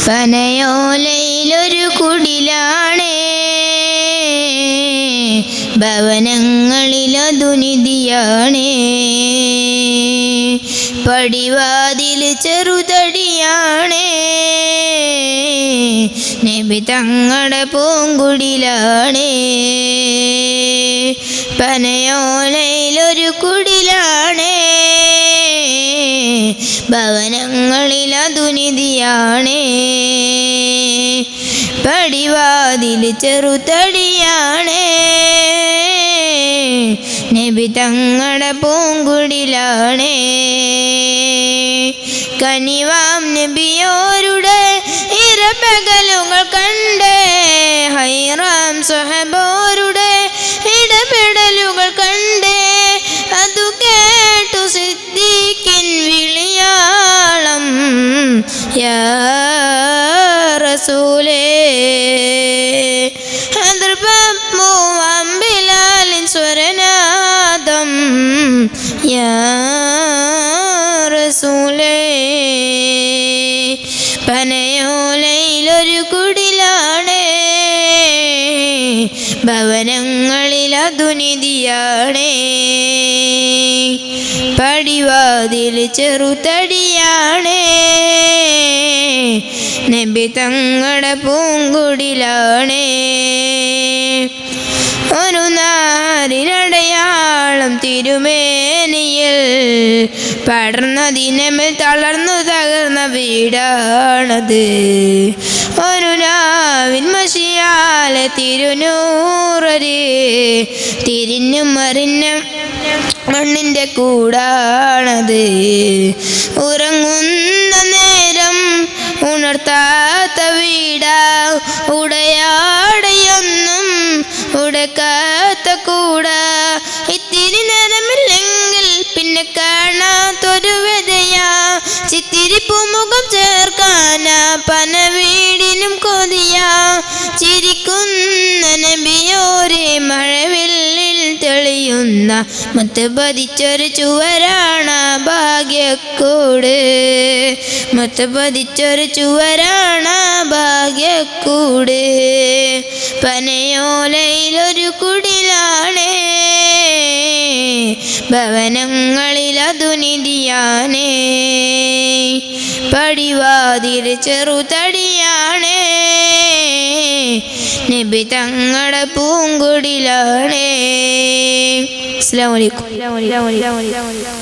പനയോലയിലൊരു കുടിലാണേ ഭവനങ്ങളിലതു നിധിയാണേ പടിവാതിൽ ചെറുതടിയാണേ നബി തങ്ങളുടെ പൂങ്കുടിലാണേ പനയോലയിലൊരു കുടിലാണേ ഭവനങ്ങളിൽ അതുനിധിയാണേ പടിവാതിൽ ചെറുതടിയാണേ നബി തങ്ങളുടെ പൂങ്കുടിലാണേ കനിവാം നബിയോരുടെ ഇരപകലുകൾ കണ്ടേ ഹൈറാം സഹബോരുടെ ഇടപെടലുകൾ കണ്ടേ അതു കേട്ടു സിദ്ദീഖിൻ വിളിയാളം യാ റസൂലേ അമ്പിലാലിൻ സ്വരനാദം യാ റസൂലേ പനയോലയിലൊരു കുടിലാണേ ഭവനങ്ങളിൽ അതുനിധിയാണേ പടിവാതിൽ ചെറുതടിയാണേ നബി തങ്ങളുടെ പൂങ്കുടിലാണേ ഒരു നാരിനടയാളം തിരുമേനിയിൽ പടർന്ന ദിനമിൽ തളർന്നു തകർന്ന വീടാണത് ഒരു നാവിൻ മഷിയാലെ തിരുനൂറര് തിരിഞ്ഞും മറിഞ്ഞും മണ്ണിൻ്റെ കൂടാണത് ഉറങ്ങുന്ന നേരം ഉണർത്താത്ത വീടാ ഉടയാടയൊന്നും ഉടക്കാത്ത കൂടാ ഇത്തിരി നേരമില്ലെങ്കിൽ പിന്നെ കാണാത്തൊരു വ്യതയാ ചിത്തിരി പൂമുഖം ചേർക്കാനാ പന വീടിനും കൊതിയാ ചിരിക്കുന്ന നബിയോരെ മഴവില്ലിൽ തെളിയുന്ന മുത്ത് പതിച്ചൊരു ചുവരാണ ഭാഗ്യക്കൂട് മുത്ത് പതിച്ചൊരു ചുവരാണ ഭാഗ്യക്കൂട് പനയോലയിലൊരു കുടിലാണേ ഭവനങ്ങളിൽ അതുനിധിയാണേ പടിവാതിൽ ചെറുതടിയാണേ നബി തങ്ങളുടെ പൂങ്കുടിലാണേ അസ്സലാമു അലൈക്കും